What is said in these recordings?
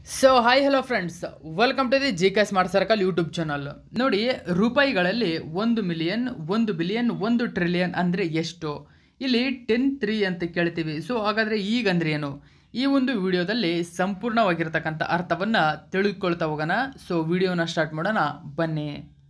so hi hello friends welcome to the G K smart circle YouTube channel ನೋಡಿ ರೂಪಾಯಿಗಳಲ್ಲಿ ಒಂದು million ಒಂದು billion ಒಂದು ಟ್ರಿಲಿಯನ್ ಅಂದರೆ ಎಷ್ಟು ಇಲ್ಲಿ ಟೆನ್ ತ್ರೀ ಅಂತ ಕೇಳ್ತೀವಿ ಸೊ ಹಾಗಾದರೆ ಈಗ ಅಂದ್ರೆ ಏನು ಈ ಒಂದು ವಿಡಿಯೋದಲ್ಲಿ ಸಂಪೂರ್ಣವಾಗಿರ್ತಕ್ಕಂಥ ಅರ್ಥವನ್ನು ತಿಳಿದುಕೊಳ್ತಾ ಹೋಗೋಣ ಸೊ ವಿಡಿಯೋನ ಸ್ಟಾರ್ಟ್ ಮಾಡೋಣ ಬನ್ನಿ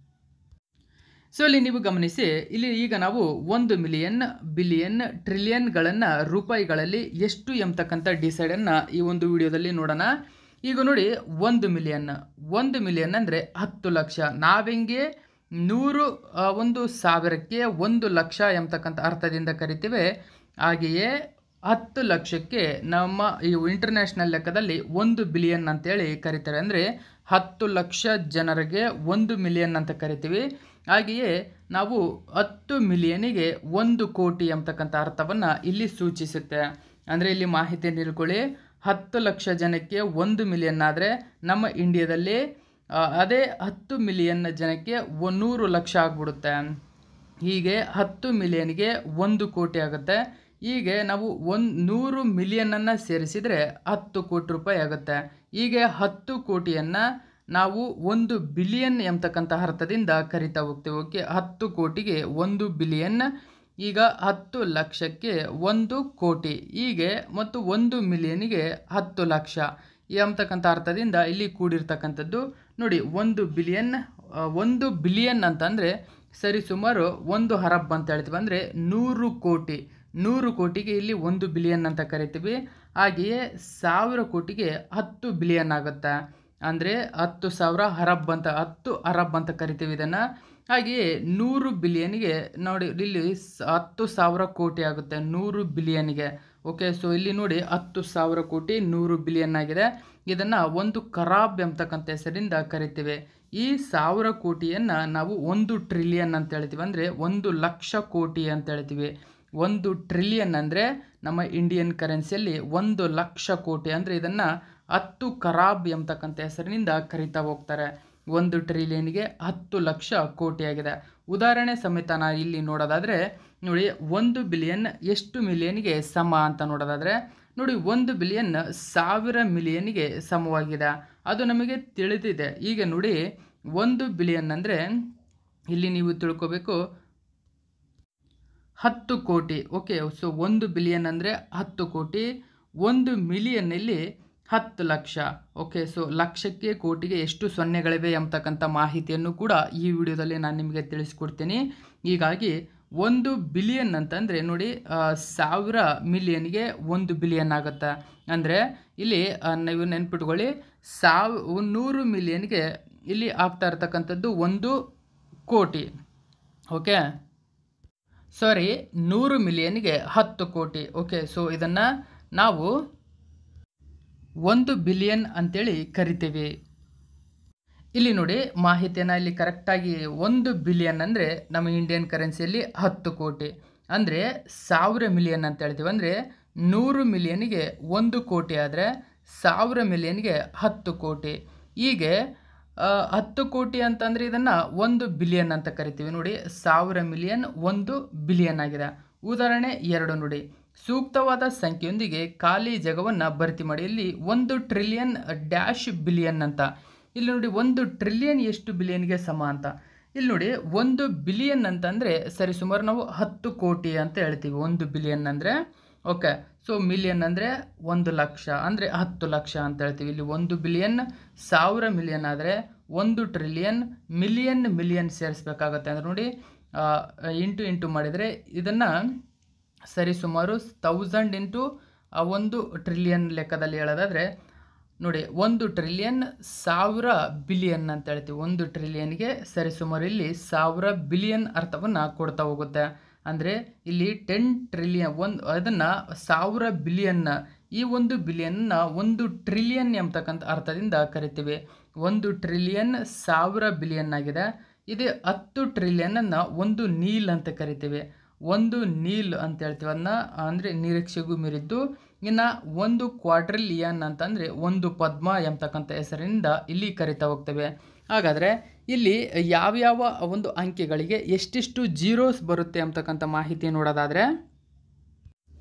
ಸೊ ಇಲ್ಲಿ ನೀವು ಗಮನಿಸಿ ಇಲ್ಲಿ ಈಗ ನಾವು ಒಂದು ಮಿಲಿಯನ್ ಬಿಲಿಯನ್ ಟ್ರಿಲಿಯನ್ಗಳನ್ನು ರೂಪಾಯಿಗಳಲ್ಲಿ ಎಷ್ಟು ಎಂಬತಕ್ಕಂಥ ಡಿಸೈಡನ್ನು ಈ ಒಂದು ವಿಡಿಯೋದಲ್ಲಿ ನೋಡೋಣ ಈಗ ನೋಡಿ ಒಂದು ಮಿಲಿಯನ್ ಒಂದು ಮಿಲಿಯನ್ ಅಂದರೆ ಹತ್ತು ಲಕ್ಷ ನಾವೆಂಗೆ ನೂರು ಆ, ಒಂದು ಸಾವಿರಕ್ಕೆ ಒಂದು ಲಕ್ಷ ಎಂಬತಕ್ಕಂಥ ಅರ್ಥದಿಂದ ಕರಿತೀವಿ ಹಾಗೆಯೇ ಹತ್ತು ಲಕ್ಷಕ್ಕೆ ನಮ್ಮ ಈ ಇಂಟರ್ನ್ಯಾಷನಲ್ ಲೆಕ್ಕದಲ್ಲಿ ಒಂದು ಬಿಲಿಯನ್ ಅಂತೇಳಿ ಕರೀತಾರೆ ಅಂದರೆ ಹತ್ತು ಲಕ್ಷ ಜನರಿಗೆ ಒಂದು ಮಿಲಿಯನ್ ಅಂತ ಕರಿತೀವಿ ಹಾಗೆಯೇ ನಾವು ಹತ್ತು ಮಿಲಿಯನಿಗೆ ಒಂದು ಕೋಟಿ ಎಂಬತಕ್ಕಂಥ ಅರ್ಥವನ್ನು ಇಲ್ಲಿ ಸೂಚಿಸುತ್ತೆ ಅಂದರೆ ಇಲ್ಲಿ ಮಾಹಿತಿ ತಿಳ್ಕೊಳ್ಳಿ ಹತ್ತು ಲಕ್ಷ ಜನಕ್ಕೆ ಒಂದು ಮಿಲಿಯನ್ ಆದರೆ ನಮ್ಮ ಇಂಡಿಯಾದಲ್ಲಿ ಆ, ಅದೇ ಹತ್ತು ಮಿಲಿಯನ್ ಜನಕ್ಕೆ ಒ- ನೂರು ಲಕ್ಷ ಆಗ್ಬಿಡುತ್ತೆ ಹೀಗೆ ಹತ್ತು ಮಿಲಿಯನ್ಗೆ ಒಂದು ಕೋಟಿ ಆಗುತ್ತೆ ಹೀಗೆ ನಾವು ಒಂದು ನೂರು ಮಿಲಿಯನನ್ನು ಸೇರಿಸಿದರೆ ಹತ್ತು ಕೋಟಿ ರೂಪಾಯಿ ಆಗುತ್ತೆ ಹೀಗೆ ಹತ್ತು ಕೋಟಿಯನ್ನು ನಾವು ಒಂದು ಬಿಲಿಯನ್ ಎಂಬತಕ್ಕಂಥ ಅರ್ಥದಿಂದ ಕರಿತಾ ಹೋಗ್ತೇವೆ ಓಕೆ ಹತ್ತು ಕೋಟಿಗೆ ಒಂದು ಬಿಲಿಯನ್ ಈಗ ಹತ್ತು ಲಕ್ಷಕ್ಕೆ ಒಂದು ಕೋಟಿ ಹೀಗೆ ಮತ್ತು ಒಂದು ಮಿಲಿಯನಿಗೆ ಹತ್ತು ಲಕ್ಷ ಎಂಬತಕ್ಕಂಥ ಅರ್ಥದಿಂದ ಇಲ್ಲಿ ಕೂಡಿರ್ತಕ್ಕಂಥದ್ದು ನೋಡಿ ಒಂದು ಬಿಲಿಯನ್ ಆ, ಒಂದು ಬಿಲಿಯನ್ ಅಂತಂದರೆ ಸರಿ ಸುಮಾರು ಒಂದು ಹರಬ್ ಅಂತ ಹೇಳ್ತೀವಿ ಅಂದರೆ ನೂರು ಕೋಟಿ ನೂರು ಕೋಟಿಗೆ ಇಲ್ಲಿ ಒಂದು ಬಿಲಿಯನ್ ಅಂತ ಕರಿತೀವಿ ಹಾಗೆಯೇ ಸಾವಿರ ಕೋಟಿಗೆ ಹತ್ತು ಬಿಲಿಯನ್ ಆಗುತ್ತೆ ಅಂದರೆ ಹತ್ತು ಸಾವಿರ ಹರಬ್ ಅಂತ ಹತ್ತು ಅರಬ್ ಅಂತ ಕರಿತೀವಿ ಇದನ್ನು ಹಾಗೆಯೇ ನೂರು ಬಿಲಿಯನ್ಗೆ ನೋಡಿ ಇಲ್ಲಿ ಸ- ಹತ್ತು ಸಾವಿರ ಕೋಟಿ ಆಗುತ್ತೆ ನೂರು ಬಿಲಿಯನ್ಗೆ ಓಕೆ ಸೊ ಇಲ್ಲಿ ನೋಡಿ ಹತ್ತು ಸಾವಿರ ಕೋಟಿ ನೂರು ಬಿಲಿಯನ್ ಆಗಿದೆ ಇದನ್ನು ಒಂದು ಖರಾಬ್ ಎಂಬತಕ್ಕಂಥ ಹೆಸರಿಂದ ಕರಿತೀವಿ ಈ ಸಾವಿರ ಕೋಟಿಯನ್ನು ನಾವು ಒಂದು ಟ್ರಿಲಿಯನ್ ಅಂತ ಹೇಳ್ತೀವಿ ಅಂದರೆ ಒಂದು ಲಕ್ಷ ಕೋಟಿ ಅಂತ ಹೇಳ್ತೀವಿ ಒಂದು ಟ್ರಿಲಿಯನ್ ಅಂದರೆ ನಮ್ಮ ಇಂಡಿಯನ್ ಕರೆನ್ಸಿಯಲ್ಲಿ ಒಂದು ಲಕ್ಷ ಕೋಟಿ ಅಂದರೆ ಇದನ್ನು ಹತ್ತು ಖರಾಬ್ ಎಂಬತಕ್ಕಂಥ ಹೆಸರಿನಿಂದ ಕರಿತಾ ಹೋಗ್ತಾರೆ ಒಂದು ಟ್ರಿಲಿಯನ್ಗೆ ಹತ್ತು ಲಕ್ಷ ಕೋಟಿ ಆಗಿದೆ ಉದಾಹರಣೆ ಸಮೇತ ನಾ ಇಲ್ಲಿ ನೋಡೋದಾದರೆ ನೋಡಿ ಒಂದು ಬಿಲಿಯನ್ ಎಷ್ಟು ಮಿಲಿಯನ್ಗೆ ಸಮ ಅಂತ ನೋಡೋದಾದರೆ ನೋಡಿ ಒಂದು ಬಿಲಿಯನ್ ಸಾವಿರ ಮಿಲಿಯನ್ಗೆ ಸಮವಾಗಿದೆ ಅದು ನಮಗೆ ತಿಳಿದಿದೆ ಈಗ ನೋಡಿ ಒಂದು ಬಿಲಿಯನ್ ಅಂದರೆ ಇಲ್ಲಿ ನೀವು ತಿಳ್ಕೊಬೇಕು ಹತ್ತು ಕೋಟಿ ಓಕೆ ಸೊ ಒಂದು ಬಿಲಿಯನ್ ಅಂದರೆ ಹತ್ತು ಕೋಟಿ ಒಂದು ಮಿಲಿಯನ್ನಲ್ಲಿ ಹತ್ತು ಲಕ್ಷ ಓಕೆ ಸೊ ಲಕ್ಷಕ್ಕೆ ಕೋಟಿಗೆ ಎಷ್ಟು ಸೊನ್ನೆಗಳಿವೆ ಎಂಬತಕ್ಕಂಥ ಮಾಹಿತಿಯನ್ನು ಕೂಡ ಈ ವಿಡಿಯೋದಲ್ಲಿ ನಾನು ನಿಮಗೆ ತಿಳಿಸ್ಕೊಡ್ತೀನಿ ಹೀಗಾಗಿ ಒಂದು ಬಿಲಿಯನ್ ಅಂತಂದರೆ ನೋಡಿ ಆ, ಸಾವಿರ ಮಿಲಿಯನ್ಗೆ ಒಂದು ಬಿಲಿಯನ್ ಆಗುತ್ತೆ ಅಂದರೆ ಇಲ್ಲಿ ಆ, ನೀವು ನೆನ್ಪಿಟ್ಕೊಳ್ಳಿ ಸಾವ್ ನೂರು ಮಿಲಿಯನ್ಗೆ ಇಲ್ಲಿ ಆಗ್ತಾ ಇರ್ತಕ್ಕಂಥದ್ದು ಒಂದು ಕೋಟಿ ಓಕೆ ಸಾರಿ ನೂರು ಮಿಲಿಯನ್ಗೆ ಹತ್ತು ಕೋಟಿ ಓಕೆ ಸೊ ಇದನ್ನು ನಾವು ಒಂದು ಬಿಲಿಯನ್ ಅಂತೇಳಿ ಕರಿತೀವಿ ಇಲ್ಲಿ ನೋಡಿ ಮಾಹಿತಿಯನ್ನು ಇಲ್ಲಿ ಕರೆಕ್ಟಾಗಿ ಒಂದು ಬಿಲಿಯನ್ ಅಂದರೆ ನಮ್ಮ ಇಂಡಿಯನ್ ಕರೆನ್ಸಿಯಲ್ಲಿ ಹತ್ತು ಕೋಟಿ ಅಂದರೆ ಸಾವಿರ ಮಿಲಿಯನ್ ಅಂತ ಹೇಳ್ತೀವಿ ಅಂದರೆ ನೂರು ಮಿಲಿಯನ್ಗೆ ಒಂದು ಕೋಟಿ ಆದರೆ ಸಾವಿರ ಮಿಲಿಯನ್ಗೆ ಹತ್ತು ಕೋಟಿ ಹೀಗೆ ಆ, ಹತ್ತು ಕೋಟಿ ಅಂತಂದರೆ ಇದನ್ನು ಒಂದು ಬಿಲಿಯನ್ ಅಂತ ಕರಿತೀವಿ ನೋಡಿ ಸಾವಿರ ಮಿಲಿಯನ್ ಒಂದು ಬಿಲಿಯನ್ ಆಗಿದೆ ಉದಾಹರಣೆ ಎರಡು ನೋಡಿ ಸೂಕ್ತವಾದ ಸಂಖ್ಯೆಯೊಂದಿಗೆ ಖಾಲಿ ಜಾಗವನ್ನು ಭರ್ತಿ ಮಾಡಿ ಇಲ್ಲಿ ಒಂದು ಟ್ರಿಲಿಯನ್ ಡ್ಯಾಶ್ ಬಿಲಿಯನ್ ಅಂತ ಇಲ್ಲಿ ನೋಡಿ ಒಂದು ಟ್ರಿಲಿಯನ್ ಎಷ್ಟು ಬಿಲಿಯನ್ಗೆ ಸಮ ಅಂತ ಇಲ್ಲಿ ನೋಡಿ ಒಂದು ಬಿಲಿಯನ್ ಅಂತಂದರೆ ಸರಿ ಸುಮಾರು ನಾವು ಹತ್ತು ಕೋಟಿ ಅಂತ ಹೇಳ್ತೀವಿ ಒಂದು ಬಿಲಿಯನ್ ಅಂದರೆ ಓಕೆ ಸೊ ಮಿಲಿಯನ್ ಅಂದರೆ ಒಂದು ಲಕ್ಷ ಅಂದರೆ ಹತ್ತು ಲಕ್ಷ ಅಂತ ಹೇಳ್ತೀವಿ ಇಲ್ಲಿ ಒಂದು ಬಿಲಿಯನ್ ಸಾವಿರ ಮಿಲಿಯನ್ ಆದರೆ ಒಂದು ಟ್ರಿಲಿಯನ್ ಮಿಲಿಯನ್ ಮಿಲಿಯನ್ ಸೇರಿಸ್ಬೇಕಾಗತ್ತೆ ಅಂದರೆ ನೋಡಿ ಆ, ಇಂಟು ಇಂಟು ಮಾಡಿದರೆ ಇದನ್ನು ಸರಿ ಸುಮಾರು ತೌಸಂಡ್ ಇಂಟು ಆ ಒಂದು ಟ್ರಿಲಿಯನ್ ಲೆಕ್ಕದಲ್ಲಿ ಹೇಳೋದಾದರೆ ನೋಡಿ ಒಂದು ಟ್ರಿಲಿಯನ್ ಸಾವಿರ ಬಿಲಿಯನ್ ಅಂತ ಹೇಳ್ತೀವಿ ಒಂದು ಟ್ರಿಲಿಯನ್ಗೆ ಸರಿಸುಮಾರು ಇಲ್ಲಿ ಸಾವಿರ ಬಿಲಿಯನ್ ಅರ್ಥವನ್ನು ಕೊಡ್ತಾ ಹೋಗುತ್ತೆ ಅಂದರೆ ಇಲ್ಲಿ ಟೆನ್ ಟ್ರಿಲಿಯನ್ ಒಂದು ಅದನ್ನು ಸಾವಿರ ಬಿಲಿಯನ್ನ ಈ ಒಂದು ಬಿಲಿಯನ್ನ ಒಂದು ಟ್ರಿಲಿಯನ್ ಎಂಬತಕ್ಕಂಥ ಅರ್ಥದಿಂದ ಕರಿತೀವಿ ಒಂದು ಟ್ರಿಲಿಯನ್ ಸಾವಿರ ಬಿಲಿಯನ್ ಆಗಿದೆ ಇದು ಹತ್ತು ಟ್ರಿಲಿಯನನ್ನು ಒಂದು ನೀಲ್ ಅಂತ ಕರಿತೀವಿ ಒಂದು ನೀಲ್ ಅಂತ ಹೇಳ್ತೀವಿ ಅದನ್ನ ಅಂದರೆ ನಿರೀಕ್ಷೆಗೂ ಮೀರಿದ್ದು ಇನ್ನು ಒಂದು ಕ್ವಾಡ್ರಿಲಿಯನ್ ಅಂತಂದರೆ ಒಂದು ಪದ್ಮ ಎಂಬತಕ್ಕಂಥ ಹೆಸರಿನಿಂದ ಇಲ್ಲಿ ಕರಿತಾ ಹೋಗ್ತೇವೆ ಹಾಗಾದರೆ ಇಲ್ಲಿ ಯಾವ್ಯಾವ ಒಂದು ಅಂಕೆಗಳಿಗೆ ಎಷ್ಟೆಷ್ಟು ಜೀರೋಸ್ ಬರುತ್ತೆ ಅಂತಕ್ಕಂಥ ಮಾಹಿತಿ ನೋಡೋದಾದರೆ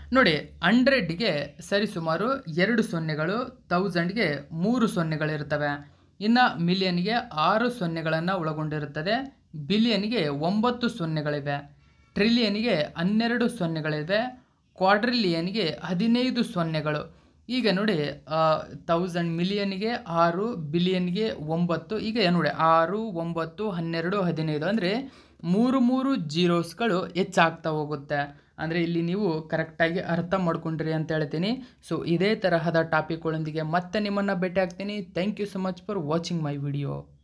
ನೋಡಿ ಹಂಡ್ರೆಡ್ಗೆ ಸರಿಸುಮಾರು ಎರಡು ಸೊನ್ನೆಗಳು ತೌಸಂಡ್ಗೆ ಮೂರು ಸೊನ್ನೆಗಳಿರ್ತವೆ ಇನ್ನು ಮಿಲಿಯನ್ಗೆ ಆರು ಸೊನ್ನೆಗಳನ್ನು ಒಳಗೊಂಡಿರುತ್ತದೆ ಬಿಲಿಯನ್ಗೆ ಒಂಬತ್ತು ಸೊನ್ನೆಗಳಿವೆ ಟ್ರಿಲಿಯನ್ಗೆ ಹನ್ನೆರಡು ಸೊನ್ನೆಗಳಿವೆ ಕ್ವಾಡ್ರಿಲಿಯನ್ಗೆ ಹದಿನೈದು ಸೊನ್ನೆಗಳು ಈಗ ನೋಡಿ ತೌಸಂಡ್ ಮಿಲಿಯನ್ಗೆ ಆರು ಬಿಲಿಯನ್ಗೆ ಒಂಬತ್ತು ಈಗ ನೋಡಿ ಆರು ಒಂಬತ್ತು ಹನ್ನೆರಡು ಹದಿನೈದು ಅಂದರೆ ಮೂರು ಮೂರು ಜೀರೋಸ್ಗಳು ಹೆಚ್ಚಾಗ್ತಾ ಹೋಗುತ್ತೆ ಅಂದರೆ ಇಲ್ಲಿ ನೀವು ಕರೆಕ್ಟಾಗಿ ಅರ್ಥ ಮಾಡ್ಕೊಂಡ್ರಿ ಅಂತ ಹೇಳ್ತೀನಿ ಸೊ ಇದೇ ತರಹದ ಟಾಪಿಕ್ಗಳೊಂದಿಗೆ ಮತ್ತೆ ನಿಮ್ಮನ್ನು ಭೇಟಿ ಆಗ್ತೀನಿ thank you so much for watching my video